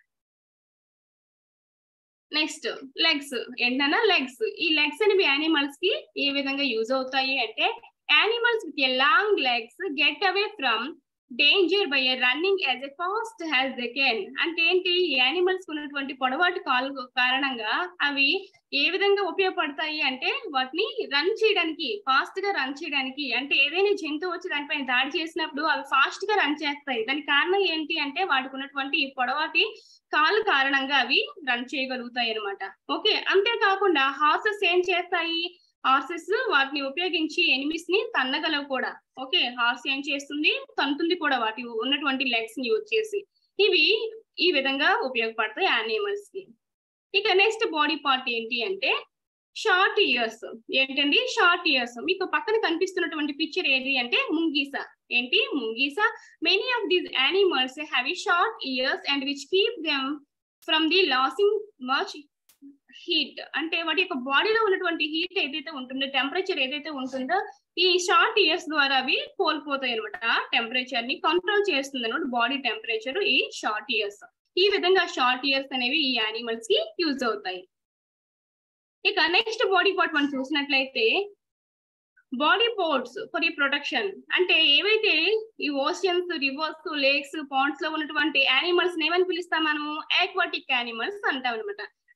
Speaker 1: నెక్స్ట్ లెగ్స్ ఏంటన్నా లెగ్స్ ఈ లెగ్స్ అనేవి యానిమల్స్ కి ఏ విధంగా యూజ్ అవుతాయి అంటే animals with a long legs get away from danger by running as a fast has they can అంటే ఏంటి యానిమల్స్ ఉన్నటువంటి పొడవాటి కాలు కారణంగా అవి ఏ విధంగా ఉపయోగపడతాయి అంటే వాటిని రన్ చేయడానికి ఫాస్ట్ గా రన్ చేయడానికి అంటే ఏదైనా జంతువు వచ్చి దానిపైన దాడి చేసినప్పుడు అవి ఫాస్ట్ గా రన్ చేస్తాయి దానికి కారణం ఏంటి అంటే వాటికి ఉన్నటువంటి ఈ పొడవాటి కాలు కారణంగా అవి రన్ చేయగలుగుతాయి అనమాట ఓకే అంతేకాకుండా హార్సెస్ ఏం చేస్తాయి హార్సెస్ వాటిని ఉపయోగించి ఎనిమిస్ ని తన్నగలవు కూడా ఓకే హార్స్ ఏం చేస్తుంది తంతుంది కూడా వాటి ఉన్నటువంటి లెగ్స్ ని యూజ్ చేసి ఇవి ఈ విధంగా ఉపయోగపడతాయి యానిమల్స్ కి ఇక నెక్స్ట్ బాడీ పార్ట్ ఏంటి అంటే షార్ట్ ఇయర్స్ ఏంటండి షార్ట్ ఇయర్స్ మీకు పక్కన కనిపిస్తున్నటువంటి పిక్చర్ ఏది అంటే ముంగీస ఏంటి ముంగీస many of these animals have short ears and which keep them from the losing much heat అంటే వాటి యొక్క బాడీలో ఉన్నటువంటి హీట్ ఏదైతే ఉంటుందో టెంపరేచర్ ఏదైతే ఉంటుందో ఈ షార్ట్ ఇయర్స్ ద్వారా అవి కోల్పోతాయి అనమాట టెంపరేచర్ ని కంట్రోల్ చేస్తుంది అనమాట బాడీ టెంపరేచర్ ఈ షార్ట్ ఇయర్స్ ఈ విధంగా షార్ట్ ఇయర్స్ అనేవి ఈ యానిమల్స్ కి యూజ్ అవుతాయి ఇక నెక్స్ట్ బాడీ పార్ట్ మనం చూసినట్లయితే బాడీ పోర్ట్స్ ఫర్ ఈ ప్రొటెక్షన్ అంటే ఏవైతే ఈ ఓషియన్స్ రివర్స్ లేక్స్ పాండ్స్ లో ఉన్నటువంటి యానిమల్స్ ఏమని పిలుస్తాం మనము ఆక్వాటిక్ యానిమల్స్ అంటాం అనమాట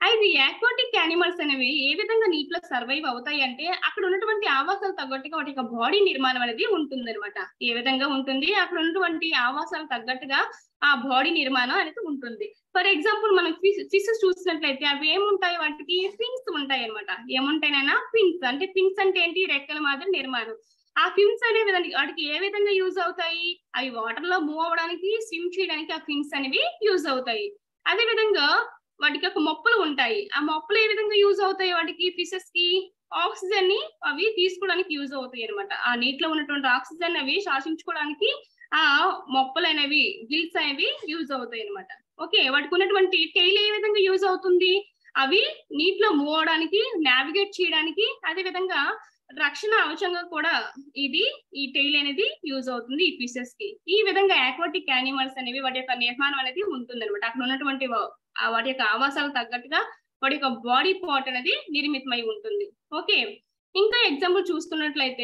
Speaker 1: అయితే యాక్వాటిక్ యానిమల్స్ అనేవి ఏ విధంగా నీటిలో సర్వైవ్ అవుతాయి అంటే అక్కడ ఉన్నటువంటి ఆవాసాలు తగ్గట్టుగా వాటి యొక్క బాడీ నిర్మాణం అనేది ఉంటుంది ఏ విధంగా ఉంటుంది అక్కడ ఉన్నటువంటి ఆవాసాలు తగ్గట్టుగా ఆ బాడీ నిర్మాణం అనేది ఉంటుంది ఫర్ ఎగ్జాంపుల్ మనం ఫిష్ చూసినట్లయితే అవి ఏముంటాయి వాటికి ఫిన్స్ ఉంటాయి అనమాట ఏముంటాయినైనా ఫిన్స్ అంటే ఫిన్స్ అంటే ఏంటి రెక్కల మాదిరి నిర్మాణం ఆ ఫిన్స్ అనే విధంగా వాటికి ఏ విధంగా యూజ్ అవుతాయి అవి వాటర్ లో మూవ్ అవడానికి స్విమ్ చేయడానికి ఆ ఫిన్స్ అనేవి యూజ్ అవుతాయి అదే విధంగా వాటికి ఒక మొప్పలు ఉంటాయి ఆ మొప్పలు ఏ విధంగా యూజ్ అవుతాయి వాటికి ఫిషెస్ కి ఆక్సిజన్ ని అవి తీసుకోవడానికి యూజ్ అవుతాయి అనమాట ఆ నీటిలో ఉన్నటువంటి ఆక్సిజన్ అవి శ్వాసించుకోవడానికి ఆ మొప్పలు అనేవి గిల్స్ అనేవి యూజ్ అవుతాయి అనమాట ఓకే వాటికి ఉన్నటువంటి టైల్ ఏ విధంగా యూజ్ అవుతుంది అవి నీటిలో మూవ్ అవడానికి నావిగేట్ చేయడానికి అదే విధంగా రక్షణ అవసరంగా కూడా ఇది ఈ టైల్ అనేది యూజ్ అవుతుంది ఈ ఫిషెస్ కి ఈ విధంగా ఆక్వాటిక్ యానిమల్స్ అనేవి వాటి యొక్క నిర్మాణం అనేది ఉంటుంది అనమాట అక్కడ ఉన్నటువంటి వాటి యొక్క ఆవాసాలు తగ్గట్టుగా వాటి యొక్క బాడీ పార్ట్ అనేది నిర్మితమై ఉంటుంది ఓకే ఇంకా ఎగ్జాంపుల్ చూసుకున్నట్లయితే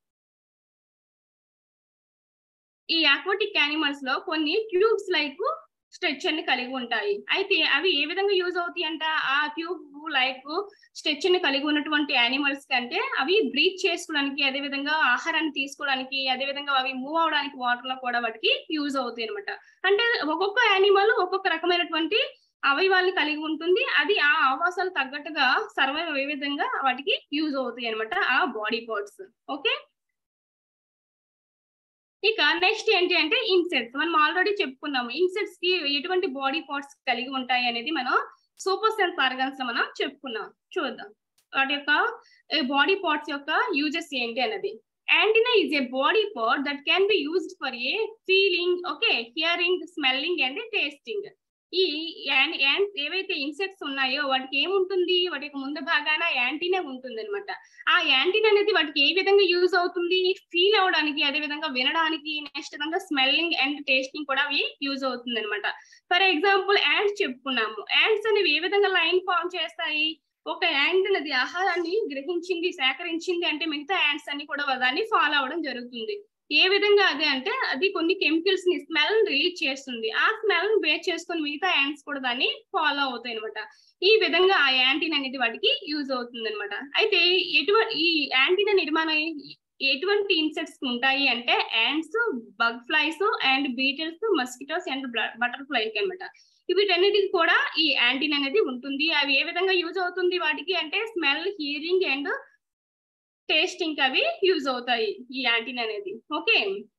Speaker 1: ఈ ఆక్వాటిక్ యానిమల్స్ లో కొన్ని ట్యూబ్స్ లైక్ స్ట్రెచర్ ని కలిగి ఉంటాయి అయితే అవి ఏ విధంగా యూజ్ అవుతాయి అంట ఆ ట్యూబ్ లైక్ స్ట్రెచర్ ని కలిగి ఉన్నటువంటి యానిమల్స్ కంటే అవి బ్రీత్ చేసుకోవడానికి అదే విధంగా ఆహారాన్ని తీసుకోవడానికి అదే విధంగా అవి మూవ్ అవడానికి వాటర్ లో కూడా వాటికి యూజ్ అవుతాయి అనమాట అంటే ఒక్కొక్క యానిమల్ ఒక్కొక్క రకమైనటువంటి అవయవాల్ని కలిగి ఉంటుంది అది ఆ ఆవాసాలు తగ్గట్టుగా సర్వైవ్ అయ్యే విధంగా వాటికి యూజ్ అవుతాయి అనమాట ఆ బాడీ పార్ట్స్ ఓకే ఇక నెక్స్ట్ ఏంటి అంటే ఇన్సెట్స్ మనం ఆల్రెడీ చెప్పుకున్నాము ఇన్సెట్స్ కి ఎటువంటి బాడీ పార్ట్స్ కలిగి ఉంటాయి అనేది మనం సూపర్ సెల్స్ ఆర్గన్స్ లో మనం చెప్పుకున్నాం చూద్దాం వాటి యొక్క బాడీ పార్ట్స్ యొక్క యూజెస్ ఏంటి అన్నది antenna is a body part that can be used for a feeling okay hearing smelling and tasting ఈ ఏవైతే ఇన్సెక్ట్స్ ఉన్నాయో వాటికి ఏముంటుంది వాటి యొక్క ముందు భాగాన యాంటీనా ఉంటుంది అనమాట ఆ యాంటీనా అనేది వాటికి ఏ విధంగా యూజ్ అవుతుంది ఫీల్ అవడానికి అదే విధంగా వినడానికి నెక్స్ట్ విధంగా స్మెల్లింగ్ అండ్ టేస్టింగ్ కూడా అవి యూజ్ అవుతుంది అనమాట ఫర్ ఎగ్జాంపుల్ యాండ్స్ చెప్పుకున్నాము యాండ్స్ అనేవి ఏ విధంగా లైన్ ఫామ్ చేస్తాయి ఒక యాంట్ అనేది ఆహారాన్ని గ్రహించింది సేకరించింది అంటే మిగతా యాండ్స్ అన్ని కూడా దాన్ని ఫాలో అవడం జరుగుతుంది ఏ విధంగా అదే అంటే అది కొన్ని కెమికల్స్ ని స్మెల్ రిలీజ్ చేస్తుంది ఆ స్మెల్ ని బేస్ చేసుకొని మిగతా యాంట్స్ కూడా దాన్ని ఫాలో అవుతాయి అనమాట ఈ విధంగా ఆ యాంటీన్ అనేది వాటికి యూజ్ అవుతుంది అనమాట అయితే ఎటువంటి ఈ యాంటీనా నిర్మాణం ఎటువంటి ఇన్సెక్ట్స్ ఉంటాయి అంటే ants bug flies and beetles mosquitoes and butterflies అనమాట వీటన్నిటికి కూడా ఈ యాంటీన్ అనేది ఉంటుంది అవి ఏ విధంగా యూజ్ అవుతుంది వాటికి అంటే స్మెల్ హియరింగ్ అండ్ టేస్టింగ్ అవి యూజ్ అవుతాయి ఈ యాంటీన్ అనేది ఓకే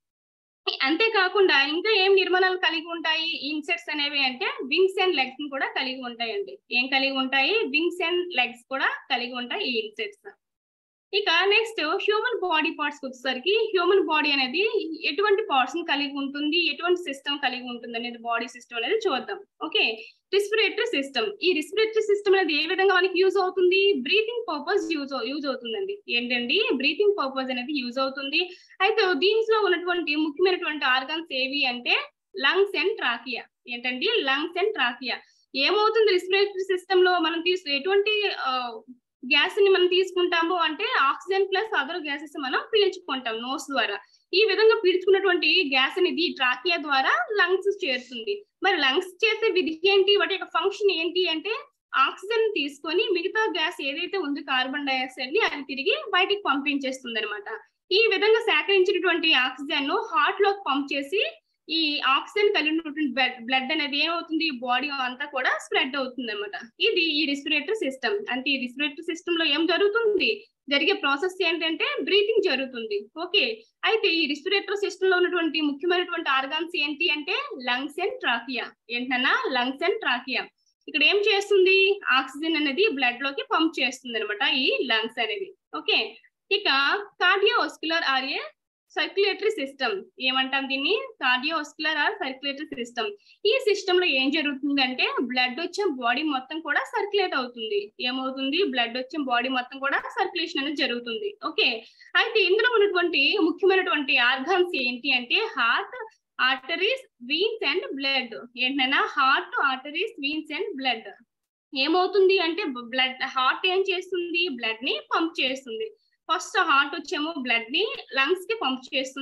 Speaker 1: అంతేకాకుండా ఇంకా ఏం నిర్మాణాలు కలిగి ఉంటాయి ఇన్సెక్ట్స్ అనేవి అంటే వింగ్స్ అండ్ లెగ్స్ ని కూడా కలిగి ఉంటాయండి ఏం కలిగి ఉంటాయి వింగ్స్ అండ్ లెగ్స్ కూడా కలిగి ఉంటాయి ఈ ఇన్సెక్ట్స్ ఇక నెక్స్ట్ హ్యూమన్ బాడీ పార్ట్స్ వచ్చేసరికి హ్యూమన్ బాడీ అనేది ఎటువంటి పార్ట్స్ ని కలిగి ఉంటుంది ఎటువంటి సిస్టమ్ కలిగి ఉంటుంది అనేది బాడీ సిస్టమ్ అనేది చూద్దాం ఓకే రెస్పిరేటరీ సిస్టమ్ ఈ రెస్పిరేటరీ సిస్టమ్ అనేది ఏ విధంగా మనకి యూజ్ అవుతుంది బ్రీతింగ్ పర్పస్ యూజ్ యూజ్ అవుతుందండి ఏంటండి బ్రీతింగ్ పర్పస్ అనేది యూజ్ అవుతుంది అయితే దీంట్లో ఉన్నటువంటి ముఖ్యమైనటువంటి ఆర్గన్స్ ఏవి అంటే లంగ్స్ అండ్ ట్రాకియా ఏంటండి లంగ్స్ అండ్ ట్రాకియా ఏమవుతుంది రెస్పిరేటరీ సిస్టమ్ లో మనం తీసు ఎటువంటి గ్యాస్ ని మనం తీసుకుంటాము అంటే ఆక్సిజన్ ప్లస్ అదర్ గ్యాసెస్ మనం పీల్చుకుంటాం నోస్ ద్వారా ఈ విధంగా పీల్చుకున్నటువంటి గ్యాస్ అనేది ట్రాకియా ద్వారా లంగ్స్ చేరుతుంది మరి లంగ్స్ చేసే విధి ఏంటి వాటి యొక్క ఫంక్షన్ ఏంటి అంటే ఆక్సిజన్ తీసుకొని మిగతా గ్యాస్ ఏదైతే ఉందో కార్బన్ డైఆక్సైడ్ ని అది తిరిగి బయటికి పంపించేస్తుంది అనమాట ఈ విధంగా సేకరించినటువంటి ఆక్సిజన్ ను హార్ట్ లోకి పంప్ చేసి ఈ ఆక్సిజన్ కలిగినటువంటి బ్లడ్ అనేది ఏమవుతుంది బాడీ అంతా కూడా స్ప్రెడ్ అవుతుంది అనమాట ఇది ఈ రెస్పిరేటరీ సిస్టమ్ అంటే ఈ రెస్పిరేటరీ సిస్టమ్ లో ఏం జరుగుతుంది జరిగే ప్రాసెస్ ఏంటంటే బ్రీతింగ్ జరుగుతుంది ఓకే అయితే ఈ రెస్పిరేటరీ సిస్టమ్ లో ఉన్నటువంటి ముఖ్యమైనటువంటి ఆర్గాన్స్ ఏంటి అంటే లంగ్స్ అండ్ ట్రాకియా ఏంటన్నా లంగ్స్ అండ్ ట్రాకియా ఇక్కడ ఏం చేస్తుంది ఆక్సిజన్ అనేది బ్లడ్ లోకి పంప్ చేస్తుంది అనమాట ఈ లంగ్స్ అనేది ఓకే ఇక cardiovascular or a circulatory system ఏమంటాం దీన్ని కార్డియోస్కులర్ ఆర్ సర్క్యులేటరీ సిస్టమ్ ఈ సిస్టమ్ లో ఏం జరుగుతుందంటే బ్లడ్ వచ్చే బాడీ మొత్తం కూడా సర్క్యులేట్ అవుతుంది ఏమవుతుంది బ్లడ్ వచ్చే బాడీ మొత్తం కూడా సర్క్యులేషన్ అనేది జరుగుతుంది ఓకే అయితే ఇందులో ఉన్నటువంటి ముఖ్యమైనటువంటి ఆర్గాన్స్ ఏంటి అంటే heart arteries veins and blood ఏంటన్నా heart arteries veins and blood ఏమవుతుంది అంటే బ్లడ్ హార్ట్ ఏం చేస్తుంది బ్లడ్ ని పంప్ చేస్తుంది ఫస్ట్ హార్ట్ వచ్చేమో బ్లడ్ ని లంగ్స్ కి పంప్ చేస్తుంది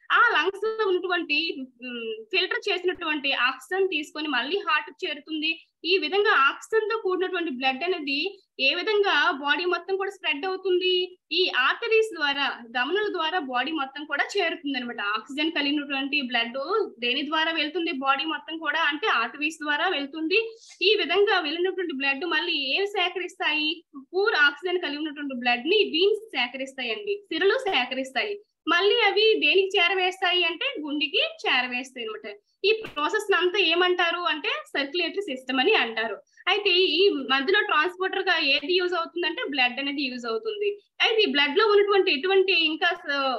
Speaker 1: ఆ లంగ్స్ లో ఉన్నటువంటి ఫిల్టర్ చేసినటువంటి ఆక్సిజన్ తీసుకొని మళ్ళీ హార్ట్ చేరుతుంది ఈ విధంగా ఆక్సిజన్ తో కూడినటువంటి బ్లడ్ అనేది ఏ విధంగా బాడీ మొత్తం కూడా స్ప్రెడ్ అవుతుంది ఈ ఆర్టరీస్ ద్వారా ధమనుల ద్వారా బాడీ మొత్తం కూడా చేరుతుంది అనమాట ఆక్సిజన్ కలిగినటువంటి బ్లడ్ దేని ద్వారా వెళ్తుంది బాడీ మొత్తం కూడా అంటే ఆర్టరీస్ ద్వారా వెళ్తుంది ఈ విధంగా వెళ్ళినటువంటి బ్లడ్ మళ్ళీ ఏం సేకరిస్తాయి పూర్ ఆక్సిజన్ కలిగి ఉన్నటువంటి బ్లడ్ ని వీన్స్ సేకరిస్తాయండి సిరలు సేకరిస్తాయి మళ్ళీ అవి దేనికి చేరవేస్తాయి అంటే గుండెకి చేరవేస్తాయి అనమాట ఈ ప్రాసెస్ అంతా ఏమంటారు అంటే సర్క్యులేటరీ సిస్టమ్ అని అంటారు అయితే ఈ మధ్యలో ట్రాన్స్పోర్టర్ గా ఏది యూజ్ అవుతుందంటే బ్లడ్ అనేది యూజ్ అవుతుంది అయితే ఈ బ్లడ్ లో ఉన్నటువంటి ఎటువంటి ఇంకా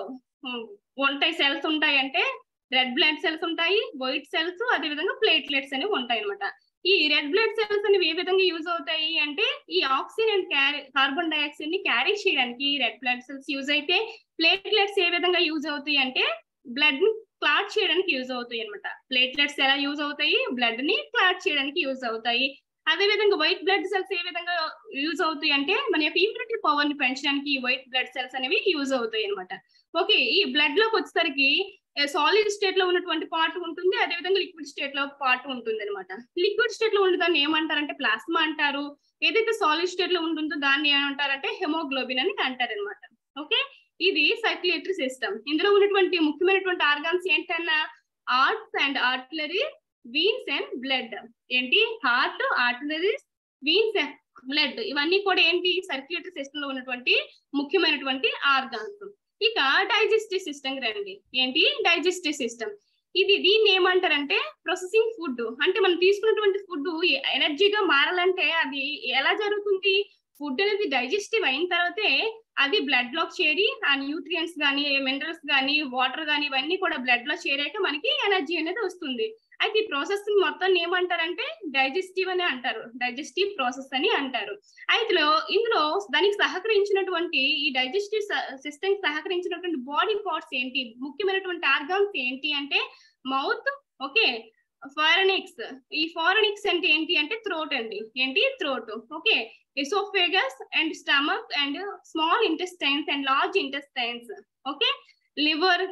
Speaker 1: ఉంటాయి సెల్స్ ఉంటాయి అంటే రెడ్ బ్లడ్ సెల్స్ ఉంటాయి వైట్ సెల్స్ అదే విధంగా ప్లేట్లెట్స్ అనేవి ఉంటాయి అనమాట ఈ రెడ్ బ్లడ్ సెల్స్ అనేవి ఏ విధంగా యూజ్ అవుతాయి అంటే ఈ oxygen and carry carbon dioxide ని క్యారీ చేయడానికి రెడ్ బ్లడ్ సెల్స్ యూజ్ అయితే ప్లేట్లెట్స్ ఏ విధంగా యూజ్ అవుతాయి అంటే బ్లడ్ ని క్లాట్ చేయడానికి యూజ్ అవుతాయి అనమాట ప్లేట్లెట్స్ ఎలా యూజ్ అవుతాయి బ్లడ్ ని క్లాట్ చేయడానికి యూజ్ అవుతాయి అదే విధంగా వైట్ బ్లడ్ సెల్స్ ఏ విధంగా యూజ్ అవుతాయి అంటే మన యొక్క ఇమ్యూనిటీ పవర్ ని పెంచడానికి వైట్ బ్లడ్ సెల్స్ అనేవి యూజ్ అవుతాయి అనమాట ఓకే ఈ బ్లడ్ లోకి వచ్చేసరికి సాలిడ్ స్టేట్ లో ఉన్నటువంటి పార్ట్ ఉంటుంది అదే విధంగా లిక్విడ్ స్టేట్ లో పార్ట్ ఉంటుంది అనమాట లిక్విడ్ స్టేట్ లో ఉండదాన్ని ఏమంటారంటే ప్లాస్మా అంటారు ఏదైతే సాలిడ్ స్టేట్ లో ఉంటుందో దాన్ని ఏమంటారంటే హెమోగ్లోబిన్ అని అంటారు అనమాట ఓకే ఇది సర్క్యులేటరీ సిస్టమ్ ఇందులో ఉన్నటువంటి ముఖ్యమైనటువంటి ఆర్గాన్స్ ఏంటన్నా hearts and arteries veins and blood ఏంటి heart arteries veins and blood ఇవన్నీ కూడా ఏంటి సర్క్యులేటరీ సిస్టమ్ లో ఉన్నటువంటి ముఖ్యమైనటువంటి ఆర్గాన్స్ ఇక డైజెస్టివ్ సిస్టమ్ రండి ఏంటి డైజెస్టివ్ సిస్టమ్ ఇది దీన్ని ఏమంటారంటే ప్రాసెసింగ్ ఫుడ్ అంటే మనం తీసుకున్నటువంటి ఫుడ్ ఎనర్జీగా మారాలంటే అది ఎలా జరుగుతుంది ఫుడ్ అనేది డైజెస్టివ్ అయిన తర్వాతే అది బ్లడ్ లోకి చేరి ఆ న్యూట్రియంట్స్ కానీ మినరల్స్ కానీ వాటర్ కానీ ఇవన్నీ కూడా బ్లడ్ లో చేరాక మనకి ఎనర్జీ అనేది వస్తుంది అయితే ఈ ప్రాసెస్ మొత్తం ఏమంటారంటే డైజెస్టివ్ అని అంటారు డైజెస్టివ్ ప్రాసెస్ అని అంటారు అయితే ఇందులో దానికి సహకరించినటువంటి ఈ డైజెస్టివ్ సిస్టమ్ సహకరించినటువంటి బాడీ పార్ట్స్ ఏంటి ముఖ్యమైనటువంటి ఆర్గాన్స్ ఏంటి అంటే మౌత్ ఓకే ఫారనిక్స్ ఈ ఫారనిక్స్ అంటే ఏంటి అంటే థ్రోట్ అండి ఏంటి throat okay esophagus and stomach and small intestines and large intestines okay liver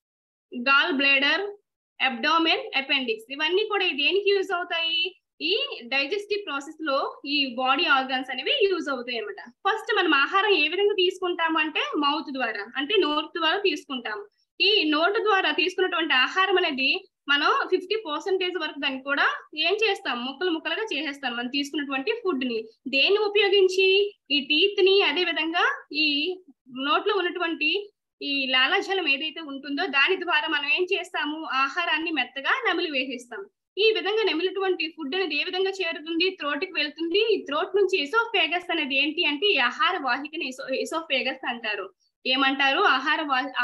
Speaker 1: gallbladder abdomen appendix ఇవన్నీ కూడా దేనికి యూజ్ అవుతాయి ఈ డైజెస్టివ్ ప్రాసెస్ లో ఈ బాడీ ఆర్గాన్స్ అనేవి యూజ్ అవుతాయి అనమాట ఫస్ట్ మనం ఆహారం ఏ విధంగా తీసుకుంటాము అంటే మౌత్ ద్వారా అంటే నోట్ ద్వారా తీసుకుంటాము ఈ నోటు ద్వారా తీసుకున్నటువంటి ఆహారం అనేది మనం ఫిఫ్టీ పర్సెంటేజ్ వరకు దాన్ని కూడా ఏం చేస్తాం ముక్కలు ముక్కలుగా చేసేస్తాం మనం తీసుకున్నటువంటి ఫుడ్ ని దేన్ని ఉపయోగించి ఈ టీత్ ని అదే విధంగా ఈ నోట్లో ఉన్నటువంటి ఈ లాలాజలం ఏదైతే ఉంటుందో దాని ద్వారా మనం ఏం చేస్తాము ఆహారాన్ని మెత్తగా నమిలి వేసేస్తాం ఈ విధంగా నమిలినటువంటి ఫుడ్ అనేది ఏ విధంగా చేరుతుంది త్రోట్కి వెళ్తుంది ఈ త్రోట్ నుంచి ఎసోఫేగస్ అనేది ఏంటి అంటే ఈ ఆహార వాహికని ఎసో ఎసోఫేగస్ అంటారు ఏమంటారు ఆహార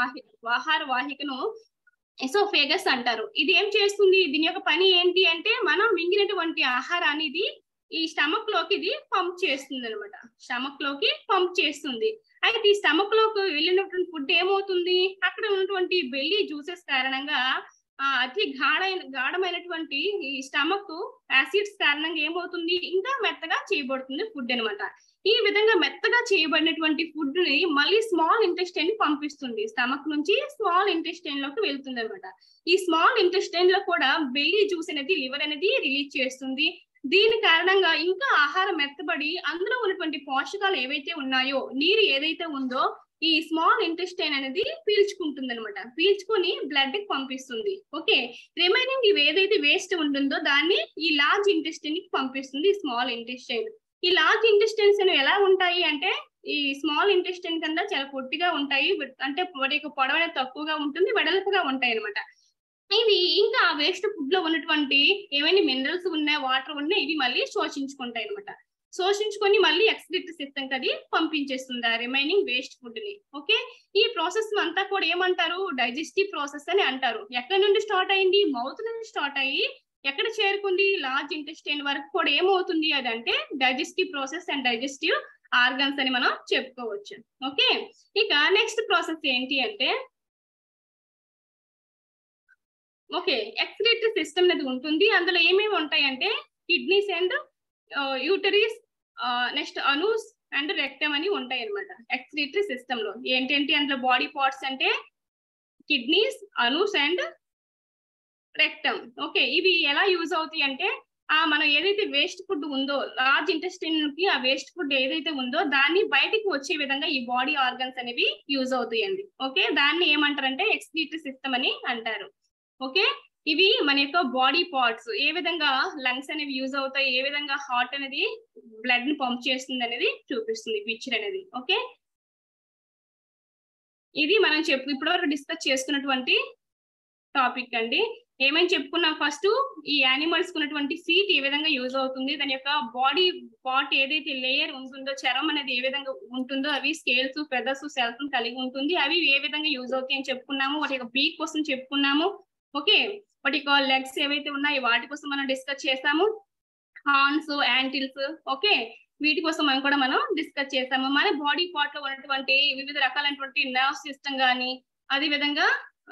Speaker 1: ఆహార వాహికను ఎసోఫేగస్ అంటారు ఇది ఏం చేస్తుంది దీని యొక్క పని ఏంటి అంటే మనం మింగినటువంటి ఆహారాన్ని ఇది ఈ స్టమక్ లోకి ఇది పంప్ చేస్తుంది అనమాట స్టమక్ లోకి పంప్ చేస్తుంది అయితే ఈ స్టమక్ లోకి వెళ్ళినటువంటి ఫుడ్ ఏమవుతుంది అక్కడ ఉన్నటువంటి బెల్లి జ్యూసెస్ కారణంగా అతి గాఢమైన గాఢమైనటువంటి ఈ స్టమక్ యాసిడ్స్ కారణంగా ఏమవుతుంది ఇంకా మెత్తగా చేయబడుతుంది ఫుడ్ అనమాట ఈ విధంగా మెత్తగా చేయబడినటువంటి ఫుడ్ ని మళ్ళీ స్మాల్ ఇంటెస్టైన్ పంపిస్తుంది స్టమక్ నుంచి స్మాల్ ఇంటెస్టైన్ లోకి వెళ్తుంది అనమాట ఈ స్మాల్ ఇంటెస్టైన్ లో కూడా బెల్లి జ్యూస్ అనేది లివర్ అనేది రిలీజ్ చేస్తుంది దీని కారణంగా ఇంకా ఆహారం మెత్తబడి అందులో ఉన్నటువంటి పోషకాలు ఏవైతే ఉన్నాయో నీరు ఏదైతే ఉందో ఈ స్మాల్ ఇంటెస్టైన్ అనేది పీల్చుకుంటుంది అనమాట పీల్చుకొని బ్లడ్ కి పంపిస్తుంది ఓకే రిమైనింగ్ ఇవి ఏదైతే వేస్ట్ ఉంటుందో దాన్ని ఈ లార్జ్ ఇంటెస్టైన్ కి పంపిస్తుంది స్మాల్ ఇంటెస్టైన్ ఈ లార్జ్ ఇంటెస్టైన్స్ అనేవి ఎలా ఉంటాయి అంటే ఈ స్మాల్ ఇంటెస్టైన్ కింద చాలా పొట్టిగా ఉంటాయి అంటే వాటి యొక్క పొడవు అనేది తక్కువగా ఉంటుంది వెడల్పుగా ఉంటాయి అనమాట ఇవి ఇంకా ఆ వేస్ట్ ఫుడ్ లో ఉన్నటువంటి ఏమైనా మినరల్స్ ఉన్నాయి వాటర్ ఉన్నాయి ఇవి మళ్ళీ శోషించుకుంటాయి అనమాట శోషించుకొని మళ్ళీ ఎక్స్క్రిట్ సిస్టమ్ అది పంపించేస్తుంది ఆ రిమైనింగ్ వేస్ట్ ఫుడ్ ని ఓకే ఈ ప్రాసెస్ అంతా కూడా ఏమంటారు డైజెస్టివ్ ప్రాసెస్ అని అంటారు ఎక్కడి నుండి స్టార్ట్ అయింది మౌత్ నుండి స్టార్ట్ అయ్యి ఎక్కడ చేరుకుంది లార్జ్ ఇంటెస్టైన్ వరకు కూడా ఏమవుతుంది అది అంటే digestive process and digestive organs అని మనం చెప్పుకోవచ్చు ఓకే ఇక నెక్స్ట్ ప్రాసెస్ ఏంటి అంటే ఓకే ఎక్స్క్రిటరీ సిస్టమ్ అనేది ఉంటుంది అందులో ఏమేమి ఉంటాయి అంటే kidneys and ureters next anus and rectum అని ఉంటాయి అనమాట ఎక్స్క్రిటరీ సిస్టమ్ లో ఏంటంటే అందులో బాడీ పార్ట్స్ అంటే kidneys anus and rectum okay ఇవి ఎలా యూజ్ అవుతాయి అంటే ఆ మనం ఏదైతే వేస్ట్ ఫుడ్ ఉందో లార్జ్ ఇంటెస్టిన్ కి ఆ వేస్ట్ ఫుడ్ ఏదైతే ఉందో దాన్ని బయటికి వచ్చే విధంగా ఈ బాడీ ఆర్గన్స్ అనేవి యూజ్ అవుతాయండి ఓకే దాన్ని ఏమంటారంటే ఎక్స్క్రీటరీ సిస్టమ్ అని అంటారు ఓకే ఇవి మన యొక్క బాడీ పార్ట్స్ ఏ విధంగా లంగ్స్ అనేవి యూజ్ అవుతాయి ఏ విధంగా హార్ట్ అనేది బ్లడ్ ని పంప్ చేస్తుంది అనేది చూపిస్తుంది పిక్చర్ అనేది ఓకే ఇది మనం చెప్పు ఇప్పటివరకు డిస్కస్ చేసుకున్నటువంటి టాపిక్ అండి ఏమని చెప్పుకున్నాం ఫస్ట్ ఈ యానిమల్స్ ఉన్నటువంటి సీట్ ఏ విధంగా యూజ్ అవుతుంది దాని యొక్క బాడీ పార్ట్ ఏదైతే లేయర్ ఉంటుందో చరం అనేది ఏ విధంగా ఉంటుందో అవి స్కేల్స్ ఫెదర్స్ సెల్స్ కలిగి ఉంటుంది అవి ఏ విధంగా యూజ్ అవుతాయి అని చెప్పుకున్నాము వాటి యొక్క బీక్ కోసం చెప్పుకున్నాము ఓకే వాటి యొక్క లెగ్స్ ఏవైతే ఉన్నాయో వాటి కోసం మనం డిస్కస్ చేసాము హార్న్స్ యాంటిల్స్ ఓకే వీటి కోసం మనం కూడా మనం డిస్కస్ చేసాము మన బాడీ పార్ట్ లో ఉన్నటువంటి వివిధ రకాలైనటువంటి నర్వ్ సిస్టమ్ కానీ అదే విధంగా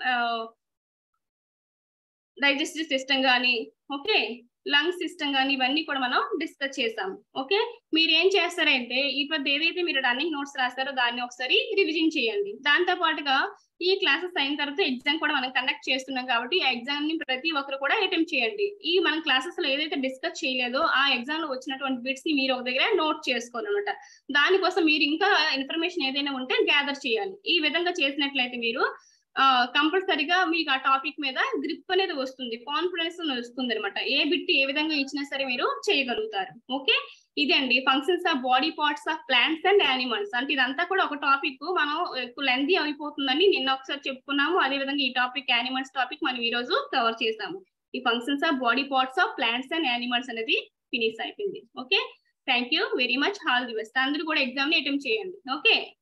Speaker 1: డైజెస్టివ్ సిస్టమ్ కానీ ఓకే లంగ్ సిస్టమ్ కానీ ఇవన్నీ కూడా మనం డిస్కస్ చేసాం ఓకే మీరు ఏం చేస్తారంటే ఇప్పుడు ఏదైతే మీరు రన్నింగ్ నోట్స్ రాస్తారో దాన్ని ఒకసారి రివిజన్ చేయండి దాంతో పాటుగా ఈ క్లాసెస్ అయిన తర్వాత ఎగ్జామ్ కూడా మనం కండక్ట్ చేస్తున్నాం కాబట్టి ఆ ఎగ్జామ్ ని ప్రతి ఒక్కరు కూడా అటెంప్ట్ చేయండి ఈ మన క్లాసెస్ లో ఏదైతే డిస్కస్ చేయలేదో ఆ ఎగ్జామ్ లో వచ్చినటువంటి బిట్స్ ని మీరు ఒక దగ్గర నోట్ చేసుకోవాలన్నమాట దానికోసం మీరు ఇంకా ఇన్ఫర్మేషన్ ఏదైనా ఉంటే గ్యాదర్ చేయాలి ఈ విధంగా చేసినట్లయితే మీరు కంపల్సరిగా మీకు ఆ టాపిక్ మీద గ్రిప్ అనేది వస్తుంది కాన్ఫిడెన్స్ వస్తుంది అనమాట ఏ బిట్ ఏ విధంగా ఇచ్చినా సరే మీరు చేయగలుగుతారు ఓకే ఇదే అండి functions of body parts of plants and animals అంటే ఇదంతా కూడా ఒక టాపిక్ మనం ఎక్కువ లెందీ అయిపోతుందని నిన్న ఒకసారి చెప్పుకున్నాము అదే విధంగా ఈ టాపిక్ యానిమల్స్ టాపిక్ మనం ఈ రోజు కవర్ చేసాము ఈ functions of body parts of plants and animals అనేది ఫినిష్ అయిపోయింది okay thank you very much all the best అందరూ కూడా ఎగ్జామ్ ని అటెంప్ట్ చేయండి ఓకే